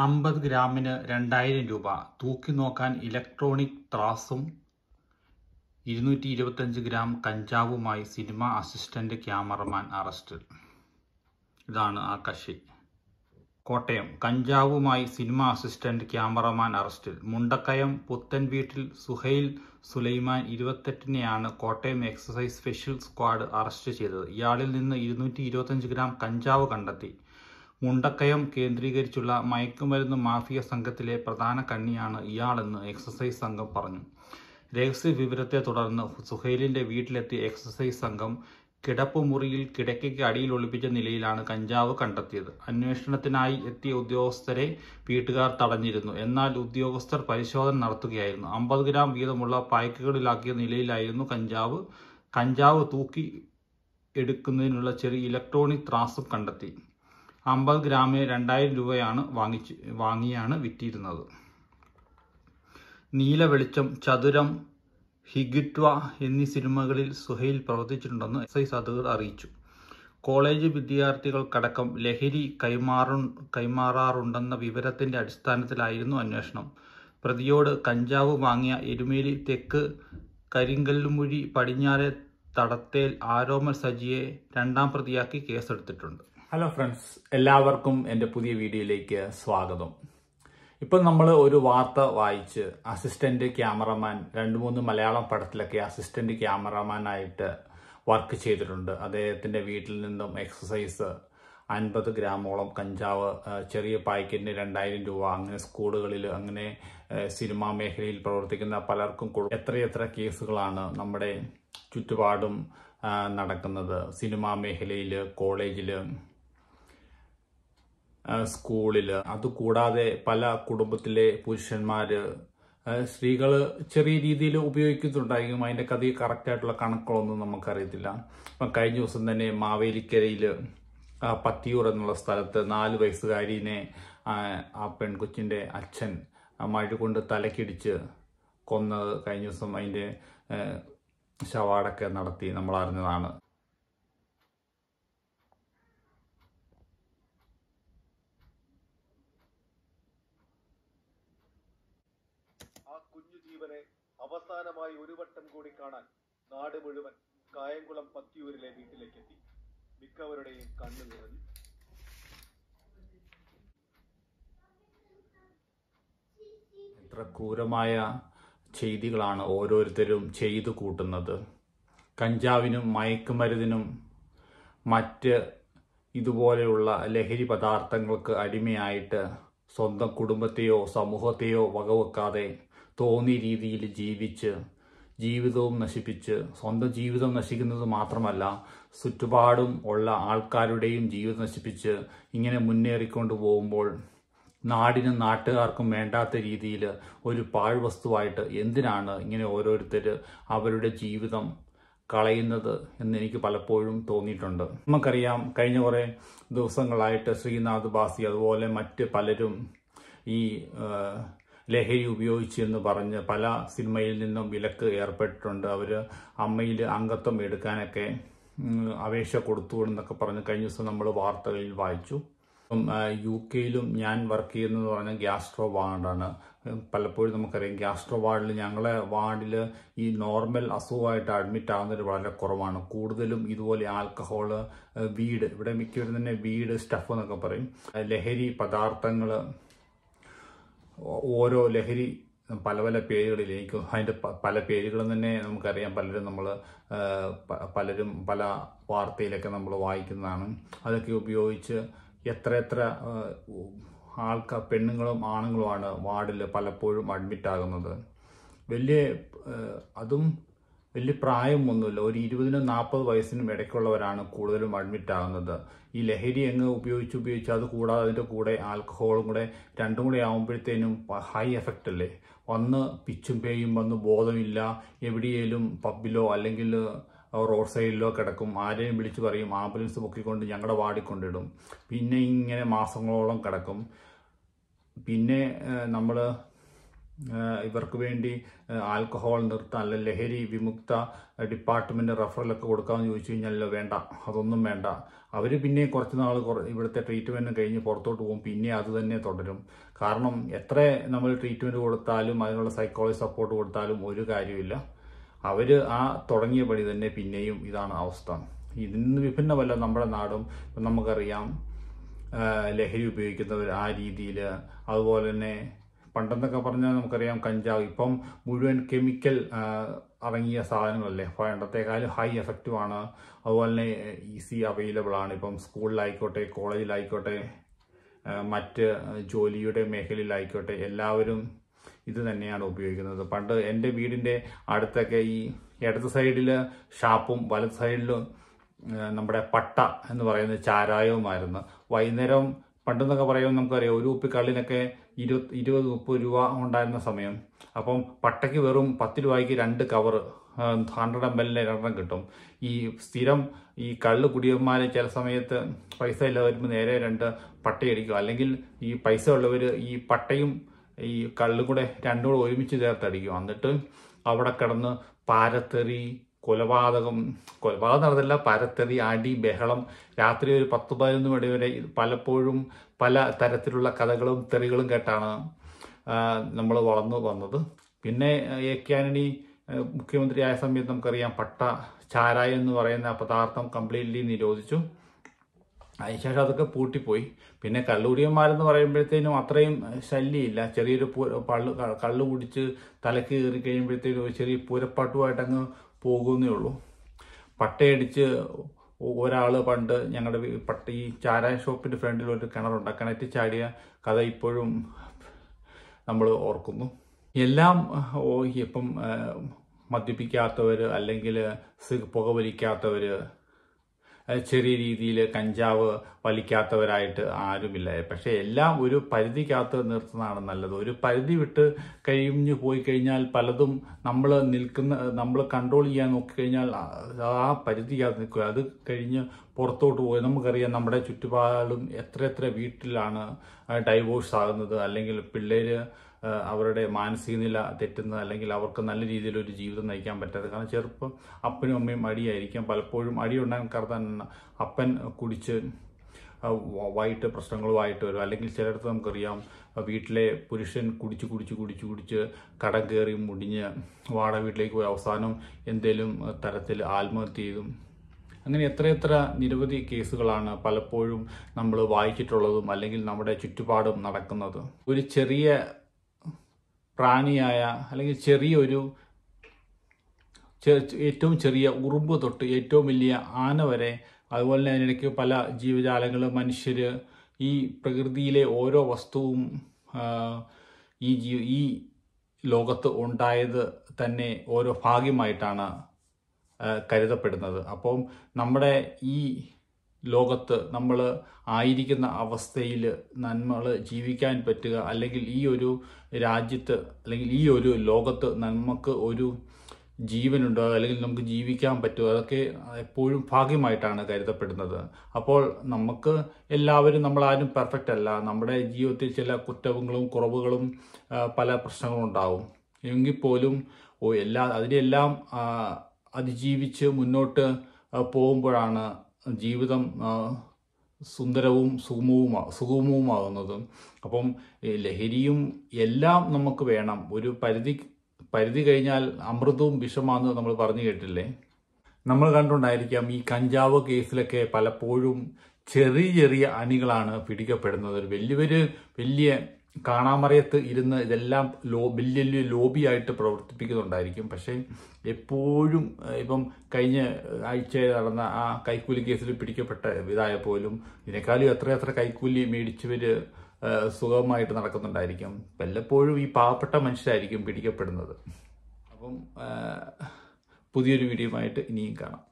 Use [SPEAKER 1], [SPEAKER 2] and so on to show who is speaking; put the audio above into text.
[SPEAKER 1] അമ്പത് ഗ്രാമിന് രണ്ടായിരം രൂപ തൂക്കി നോക്കാൻ ഇലക്ട്രോണിക് ത്രാസും ഇരുന്നൂറ്റി ഇരുപത്തഞ്ച് ഗ്രാം കഞ്ചാവുമായി സിനിമ അസിസ്റ്റന്റ് ക്യാമറമാൻ അറസ്റ്റിൽ ഇതാണ് ആ കക്ഷി കോട്ടയം കഞ്ചാവുമായി സിനിമ അസിസ്റ്റന്റ് ക്യാമറമാൻ അറസ്റ്റിൽ മുണ്ടക്കയം പുത്തൻ വീട്ടിൽ സുഹൈൽ സുലൈമാൻ ഇരുപത്തെട്ടിനെയാണ് Kottayam excise special squad arrest ചെയ്തത് ഇയാളിൽ നിന്ന് ഇരുന്നൂറ്റി ഇരുപത്തഞ്ച് ഗ്രാം കഞ്ചാവ് കണ്ടെത്തി മുണ്ടക്കയം കേന്ദ്രീകരിച്ചുള്ള മയക്കുമരുന്ന് മാഫിയ സംഘത്തിലെ പ്രധാന കണ്ണിയാണ് ഇയാളെന്ന് എക്സസൈസ് സംഘം പറഞ്ഞു രഹസ്യ വിവരത്തെ തുടർന്ന് സുഹൈലിന്റെ വീട്ടിലെത്തിയ എക്സസൈസ് സംഘം കിടപ്പുമുറിയിൽ കിടക്കയ്ക്ക് അടിയിൽ ഒളിപ്പിച്ച നിലയിലാണ് കഞ്ചാവ് കണ്ടെത്തിയത് അന്വേഷണത്തിനായി എത്തിയ ഉദ്യോഗസ്ഥരെ വീട്ടുകാർ തടഞ്ഞിരുന്നു എന്നാൽ ഉദ്യോഗസ്ഥർ പരിശോധന നടത്തുകയായിരുന്നു അമ്പത് ഗ്രാം വീതമുള്ള പായ്ക്കുകളിലാക്കിയ നിലയിലായിരുന്നു കഞ്ചാവ് കഞ്ചാവ് തൂക്കി എടുക്കുന്നതിനുള്ള ചെറിയ ഇലക്ട്രോണിക് ത്രാസും കണ്ടെത്തി അമ്പത് ഗ്രാമിന് രണ്ടായിരം രൂപയാണ് വാങ്ങിച്ച് വാങ്ങിയാണ് വിറ്റിരുന്നത് നീല വെളിച്ചം ചതുരം ഹിഗിറ്റ്വ എന്നീ സിനിമകളിൽ സുഹൈൽ പ്രവർത്തിച്ചിട്ടുണ്ടെന്ന് എക്സൈസ് അധികൃതർ അറിയിച്ചു കോളേജ് വിദ്യാർത്ഥികൾക്കടക്കം ലഹരി കൈമാറു കൈമാറാറുണ്ടെന്ന വിവരത്തിന്റെ അടിസ്ഥാനത്തിലായിരുന്നു അന്വേഷണം പ്രതിയോട് കഞ്ചാവ് വാങ്ങിയ എരുമേലി തെക്ക് കരിങ്കല്ലുമുഴി പടിഞ്ഞാറെ തടത്തേൽ ആരോമൽ സജിയെ രണ്ടാം പ്രതിയാക്കി കേസെടുത്തിട്ടുണ്ട് ഹലോ ഫ്രണ്ട്സ് എല്ലാവർക്കും എൻ്റെ പുതിയ വീഡിയോയിലേക്ക് സ്വാഗതം ഇപ്പം നമ്മൾ ഒരു വാർത്ത വായിച്ച് അസിസ്റ്റന്റ് ക്യാമറമാൻ രണ്ട് മൂന്ന് മലയാളം പടത്തിലൊക്കെ അസിസ്റ്റന്റ് ക്യാമറമാനായിട്ട് വർക്ക് ചെയ്തിട്ടുണ്ട് അദ്ദേഹത്തിന്റെ വീട്ടിൽ നിന്നും എക്സസൈസ് അൻപത് ഗ്രാമോളം കഞ്ചാവ് ആ, ചെറിയ പായ്ക്കറ്റിന് രണ്ടായിരം രൂപ അങ്ങനെ സ്കൂളുകളിൽ അങ്ങനെ ആ, സിനിമാ മേഖലയിൽ പ്രവർത്തിക്കുന്ന പലർക്കും കൊടു- എത്രയെത്ര കേസുകളാണ് നമ്മുടെ ചുറ്റുപാടും ആ, നടക്കുന്നത് സിനിമാ മേഖലയിൽ കോളേജിൽ സ്കൂളില് അതുകൂടാതെ പല കുടുംബത്തിലെ പുരുഷന്മാര് ആ, സ്ത്രീകള് ചെറിയ രീതിയിൽ ഉപയോഗിക്കുന്നുണ്ടായിരിക്കും അതിന്റെ കഥ കറക്റ്റ് ആയിട്ടുള്ള കണക്കുകളൊന്നും നമുക്കറിയത്തില്ല അപ്പം കഴിഞ്ഞ ദിവസം തന്നെ മാവേലിക്കരയിൽ പത്തിയൂർ എന്നുള്ള സ്ഥലത്ത് നാല് വയസ്സുകാരിനെ ആ, ആ പെൺകൊച്ചിന്റെ അച്ഛൻ ആ മഴ കൊണ്ട് തലക്കിടിച്ച് കൊന്നത് കഴിഞ്ഞ ദിവസം അതിന്റെ ആ, ശവാടൊക്കെ നടത്തി നമ്മൾ അറിഞ്ഞതാണ്
[SPEAKER 2] ആ കുഞ്ഞു ജീവനെ അവസാനമായി ഒരു വട്ടം കൂടി കാണാൻ നാട് മുഴുവൻ കായംകുളം പത്തിയൂരിലെ വീട്ടിലേക്കെത്തി മിക്കവരുടെയും കണ്ണു നിറഞ്ഞു
[SPEAKER 1] എത്ര ക്രൂരമായ ചെയ്തികളാണ് ഓരോരുത്തരും ചെയ്തു കൂട്ടുന്നത് കഞ്ചാവിനും മയക്കുമരുന്നിനും മറ്റ് ഇതുപോലെയുള്ള ലഹരി പദാർത്ഥങ്ങൾക്ക് അടിമയായിട്ട് സ്വന്തം കുടുംബത്തെയോ സമൂഹത്തെയോ വകവെക്കാതെ തോന്നിയ രീതിയിൽ ജീവിച്ച് ജീവിതവും നശിപ്പിച്ച് സ്വന്തം ജീവിതം നശിക്കുന്നത് മാത്രമല്ല ചുറ്റുപാടും ഉള്ള ആൾക്കാരുടെയും ജീവിതം നശിപ്പിച്ച് ഇങ്ങനെ മുന്നേറിക്കൊണ്ട് പോകുമ്പോൾ നാടിനും നാട്ടുകാർക്കും വേണ്ടാത്ത രീതിയിൽ ഒരു പാഴ്വസ്തുവായിട്ട് എന്തിനാണ് ഇങ്ങനെ ഓരോരുത്തർ അവരുടെ ജീവിതം കളയുന്നത് എന്ന് എനിക്ക് പലപ്പോഴും തോന്നിയിട്ടുണ്ട് നമുക്കറിയാം കഴിഞ്ഞ കുറേ ദിവസങ്ങളായിട്ട് ശ്രീനാഥ് ബാസി അതുപോലെ മറ്റ് പലരും ഈ ആ, ലഹരി ഉപയോഗിച്ചു എന്ന് പറഞ്ഞ് പല സിനിമയിൽ നിന്നും വിലക്ക് ഏർപ്പെട്ടിട്ടുണ്ട് അവർ അമ്മയിൽ അംഗത്വം എടുക്കാനൊക്കെ ഉം, അപേക്ഷ കൊടുത്തു എന്നൊക്കെ പറഞ്ഞ് കഴിഞ്ഞ ദിവസം നമ്മൾ വാർത്തകളിൽ വായിച്ചു ഇപ്പം ആ, യു കെയിലും ഞാൻ വർക്ക് ചെയ്യുന്നത് പറഞ്ഞാൽ ഗ്യാസ്ട്രോ വാർഡാണ് ഉം, പലപ്പോഴും നമുക്കറിയാം ഗ്യാസ്ട്രോ വാർഡിൽ ഞങ്ങളെ വാർഡിൽ ഈ നോർമൽ അസുഖമായിട്ട് അഡ്മിറ്റ് ആവുന്നത് വളരെ കുറവാണ് കൂടുതലും ഇതുപോലെ ആൽക്കഹോള് ആ, വീട് ഇവിടെ മിക്കവരും തന്നെ വീട് സ്റ്റഫ് എന്നൊക്കെ പറയും ആ, ലഹരി പദാർത്ഥങ്ങൾ ഓരോ ലഹരി പല പല പേരുകളിൽ എനിക്ക് അതിൻ്റെ പ- പല പേരുകളും തന്നെ നമുക്കറിയാം പലരും നമ്മൾ പലരും പല വാർത്തയിലൊക്കെ നമ്മൾ വായിക്കുന്നതാണ് അതൊക്കെ ഉപയോഗിച്ച് എത്ര എത്ര ആൾക്കാർ പെണ്ണുങ്ങളും ആണുങ്ങളുമാണ് വാർഡിൽ പലപ്പോഴും അഡ്മിറ്റ് ആകുന്നത് വലിയ ഏഹ്, അതും വലിയ പ്രായമൊന്നുമില്ല ഒരു ഇരുപതിനും നാൽപ്പത് വയസ്സിനും ഇടയ്ക്കുള്ളവരാണ് കൂടുതലും അഡ്മിറ്റ് ആകുന്നത് ഈ ലഹരി അങ്ങ് ഉപയോഗിച്ച് ഉപയോഗിച്ച് അത് കൂടാതെ അതിൻ്റെ കൂടെ ആൽക്കഹോളും കൂടെ രണ്ടും കൂടെ ആകുമ്പോഴത്തേനും ഹൈ എഫക്റ്റ് അല്ലേ വന്ന് പിച്ചും പേയും വന്ന് ബോധമില്ല എവിടെയേലും പബ്ബിലോ അല്ലെങ്കിൽ റോഡ് സൈഡിലോ കിടക്കും ആരെയും വിളിച്ചു പറയും ആംബുലൻസ് പൊക്കിക്കൊണ്ട് ഞങ്ങളുടെ വാർഡിൽ കൊണ്ടിടും പിന്നെ ഇങ്ങനെ മാസങ്ങളോളം കിടക്കും പിന്നെ നമ്മൾ ഏഹ് ഇവർക്ക് വേണ്ടി ഏഹ് ആൽക്കഹോൾ നിർത്താൻ അല്ല ലഹരി വിമുക്ത ഡിപ്പാർട്ട്മെന്റ് റഫറലൊക്കെ കൊടുക്കാമെന്ന് ചോദിച്ചു കഴിഞ്ഞാൽ വേണ്ട അതൊന്നും വേണ്ട അവർ പിന്നെ കുറച്ച് നാൾ ഇവിടുത്തെ ട്രീറ്റ്മെന്റ് കഴിഞ്ഞ് പുറത്തോട്ട് പോകും പിന്നെ അത് തന്നെ തുടരും കാരണം എത്ര നമ്മൾ ട്രീറ്റ്മെന്റ് കൊടുത്താലും അതിനുള്ള സൈക്കോളജി സപ്പോർട്ട് കൊടുത്താലും ഒരു കാര്യമില്ല അവർ ആ തുടങ്ങിയ പടി തന്നെ പിന്നെയും ഇതാണ് അവസ്ഥ ഇതിന് വിഭിന്നമല്ല നമ്മുടെ നാടും ഇപ്പം നമുക്കറിയാം ആ, ലഹരി ഉപയോഗിക്കുന്നവർ ആ രീതിയിൽ അതുപോലെ തന്നെ പണ്ടെന്നൊക്കെ പറഞ്ഞാൽ നമുക്കറിയാം കഞ്ചാവ് ഇപ്പം മുഴുവൻ കെമിക്കൽ ആ, അടങ്ങിയ സാധനങ്ങളല്ലേ പണ്ടത്തെക്കാളും ഹൈ എഫക്റ്റീവ് ആണ് അതുപോലെ തന്നെ ഈസി അവൈലബിൾ ആണ് ഇപ്പം സ്കൂളിലായിക്കോട്ടെ കോളേജിലായിക്കോട്ടെ ആ, മറ്റ് ജോലിയുടെ മേഖലയിലായിക്കോട്ടെ എല്ലാവരും ഇത് തന്നെയാണ് ഉപയോഗിക്കുന്നത് പണ്ട് എൻ്റെ വീടിൻ്റെ അടുത്തൊക്കെ ഈ ഇടത് സൈഡിൽ ഷാപ്പും വലത് സൈഡിൽ നമ്മുടെ പട്ട എന്ന് പറയുന്ന ചാരായവുമായിരുന്നു വൈകുന്നേരം പണ്ടെന്നൊക്കെ പറയുമ്പോൾ നമുക്കറിയാം ഒരു കുപ്പി കള്ളിനൊക്കെ ഇരുപത് ഇരുപത് മുപ്പത് രൂപ ഉണ്ടായിരുന്ന സമയം അപ്പം പട്ടയ്ക്ക് വെറും പത്ത് രൂപയ്ക്ക് രണ്ട് കവർ ഹൺഡ്രഡ് എം എല്ലിന് രണ്ടെണ്ണം കിട്ടും ഈ സ്ഥിരം ഈ കള്ള് കുടിയന്മാർ ചില സമയത്ത് പൈസ ഇല്ലാതെ വരുമ്പോൾ നേരെ രണ്ട് പട്ടയടിക്കും അല്ലെങ്കിൽ ഈ പൈസ ഉള്ളവർ ഈ പട്ടയും ഈ കള്ളും കൂടെ രണ്ടും കൂടെ ഒരുമിച്ച് ചേർത്തടിക്കും എന്നിട്ട് അവിടെ കിടന്ന് പാരത്തെറി കൊലപാതകം കൊലപാതകം നടന്നില്ല പാരത്തെറി അടി ബഹളം രാത്രി ഒരു പത്ത് പതിനൊന്ന് മണി വരെ ഇത് പലപ്പോഴും പല തരത്തിലുള്ള കഥകളും തെറികളും കേട്ടാണ് നമ്മൾ വളർന്നു വന്നത് പിന്നെ എ കെ ആന്റണി ആ, മുഖ്യമന്ത്രിയായ സമയത്ത് നമുക്കറിയാം പട്ട ചാരായം എന്ന് പറയുന്ന പദാർത്ഥം കംപ്ലീറ്റ്ലി നിരോധിച്ചു അതിനുശേഷം അതൊക്കെ പൂട്ടിപ്പോയി പിന്നെ കള്ളുകുടിയന്മാരെന്ന് പറയുമ്പോഴത്തേനും അത്രയും ശല്യമില്ല ചെറിയൊരു പൂ പള്ളു ക- കള്ളു കുടിച്ച് തലക്ക് കയറി കഴിയുമ്പോഴത്തേനും ഒരു ചെറിയ പൂരപ്പാട്ടുമായിട്ട് അങ്ങ് പോകുന്നേ ഉള്ളൂ പട്ടയടിച്ച് ഒരാൾ പണ്ട് ഞങ്ങളുടെ വീ- പട്ട ഈ ചാരായ ഷോപ്പിന്റെ ഫ്രണ്ടിൽ ഒരു കിണറുണ്ട് ആ കിണറ്റിൽ ചാടിയ കഥ ഇപ്പോഴും നമ്മൾ ഓർക്കുന്നു എല്ലാം ഓ ഇപ്പം ആ, മദ്യപിക്കാത്തവർ അല്ലെങ്കിൽ പുകവലിക്കാത്തവർ അത് ചെറിയ രീതിയിൽ കഞ്ചാവ് വലിക്കാത്തവരായിട്ട് ആരുമില്ല പക്ഷെ എല്ലാം ഒരു പരിധിക്കകത്ത് നിർത്തുന്നതാണ് നല്ലത് ഒരു പരിധി വിട്ട് കഴിഞ്ഞു പോയി കഴിഞ്ഞാൽ പലതും നമ്മൾ നിൽക്കുന്ന നമ്മൾ കൺട്രോൾ ചെയ്യാൻ നോക്കിക്കഴിഞ്ഞാൽ ആ- ആ പരിധിക്കകത്ത് നിൽക്കുക അത് കഴിഞ്ഞ് പുറത്തോട്ട് പോയി നമുക്കറിയാം നമ്മുടെ ചുറ്റുപാടും എത്ര എത്ര വീട്ടിലാണ് ഡൈവോഴ്സ് ആകുന്നത് അല്ലെങ്കിൽ പിള്ളേര് ആ, അവരുടെ മാനസിക നില തെറ്റുന്നത് അല്ലെങ്കിൽ അവർക്ക് നല്ല രീതിയിൽ ഒരു ജീവിതം നയിക്കാൻ പറ്റാതെ കാരണം ചെറുപ്പം അപ്പനും അമ്മയും അടിയായിരിക്കാം പലപ്പോഴും അടി ഉണ്ടാകാൻ കാരണം അപ്പൻ കുടിച്ച് ആ, വ- വൈകിട്ട് പ്രശ്നങ്ങളുമായിട്ട് വരും അല്ലെങ്കിൽ ചിലയിടത്ത് നമുക്കറിയാം ആ, വീട്ടിലെ പുരുഷൻ കുടിച്ച് കുടിച്ച് കുടിച്ച് കുടിച്ച് കടം കയറി മുടിഞ്ഞ് വാടക വീട്ടിലേക്ക് പോയി അവസാനം എന്തേലും തരത്തിൽ ആത്മഹത്യ ചെയ്തും അങ്ങനെ എത്രയെത്ര നിരവധി കേസുകളാണ് പലപ്പോഴും നമ്മൾ വായിച്ചിട്ടുള്ളതും അല്ലെങ്കിൽ നമ്മുടെ ചുറ്റുപാടും നടക്കുന്നത് ഒരു ചെറിയ പ്രാണിയായ അല്ലെങ്കിൽ ചെറിയൊരു ചെ- ഏറ്റവും ചെറിയ ഉറുമ്പ് തൊട്ട് ഏറ്റവും വലിയ ആന വരെ അതുപോലെ തന്നെ അതിനിടയ്ക്ക് പല ജീവജാലങ്ങൾ മനുഷ്യർ ഈ പ്രകൃതിയിലെ ഓരോ വസ്തുവും ആ, ഈ ജീ ഈ ലോകത്ത് ഉണ്ടായത് തന്നെ ഓരോ ഭാഗ്യമായിട്ടാണ് ആ, കരുതപ്പെടുന്നത് അപ്പം നമ്മുടെ ഈ ലോകത്ത് നമ്മൾ ആയിരിക്കുന്ന അവസ്ഥയിൽ നമ്മൾ ജീവിക്കാൻ പറ്റുക അല്ലെങ്കിൽ ഈ ഒരു രാജ്യത്ത് അല്ലെങ്കിൽ ഈ ഒരു ലോകത്ത് നമുക്ക് ഒരു ജീവനുണ്ടോ അല്ലെങ്കിൽ നമുക്ക് ജീവിക്കാൻ പറ്റുമോ അതൊക്കെ എപ്പോഴും ഭാഗ്യമായിട്ടാണ് കരുതപ്പെടുന്നത് അപ്പോൾ നമുക്ക് എല്ലാവരും നമ്മളാരും പെർഫെക്റ്റ് അല്ല നമ്മുടെ ജീവിതത്തിൽ ചില കുറ്റങ്ങളും കുറവുകളും ആ, പല പ്രശ്നങ്ങളും ഉണ്ടാവും എങ്കിൽ പോലും ഓ എല്ലാ അതിനെല്ലാം ആ, അതിജീവിച്ച് മുന്നോട്ട് ആ, പോകുമ്പോഴാണ് ജീവിതം ആ, സുന്ദരവും സുഗമവുമാ സുഗമവുമാകുന്നത് അപ്പം ഈ ലഹരിയും എല്ലാം നമുക്ക് വേണം ഒരു പരിധി പരിധി കഴിഞ്ഞാൽ അമൃതവും വിഷമാണെന്ന് നമ്മൾ പറഞ്ഞു കേട്ടില്ലേ നമ്മൾ കണ്ടുകൊണ്ടായിരിക്കാം ഈ കഞ്ചാവ് കേസിലൊക്കെ പലപ്പോഴും ചെറിയ ചെറിയ അണികളാണ് പിടിക്കപ്പെടുന്നത് ഒരു വലിയൊരു വലിയ കാണാമറയത്ത് ഇരുന്ന് ഇതെല്ലാം ലോ വലിയ വലിയ ലോബിയായിട്ട് പ്രവർത്തിപ്പിക്കുന്നുണ്ടായിരിക്കും പക്ഷേ എപ്പോഴും ഏഹ്, ഇപ്പം കഴിഞ്ഞ ആഴ്ച നടന്ന ആ കൈക്കൂലി കേസിൽ പിടിക്കപ്പെട്ട ഇതായ പോലും ഇതിനേക്കാളും എത്ര എത്ര കൈക്കൂലി മേടിച്ചവര് ഏഹ്, സുഖമായിട്ട് നടക്കുന്നുണ്ടായിരിക്കും വല്ലപ്പോഴും ഈ പാവപ്പെട്ട മനുഷ്യരായിരിക്കും പിടിക്കപ്പെടുന്നത് അപ്പം ഏഹ്, പുതിയൊരു വീഡിയോയുമായിട്ട് ഇനിയും കാണാം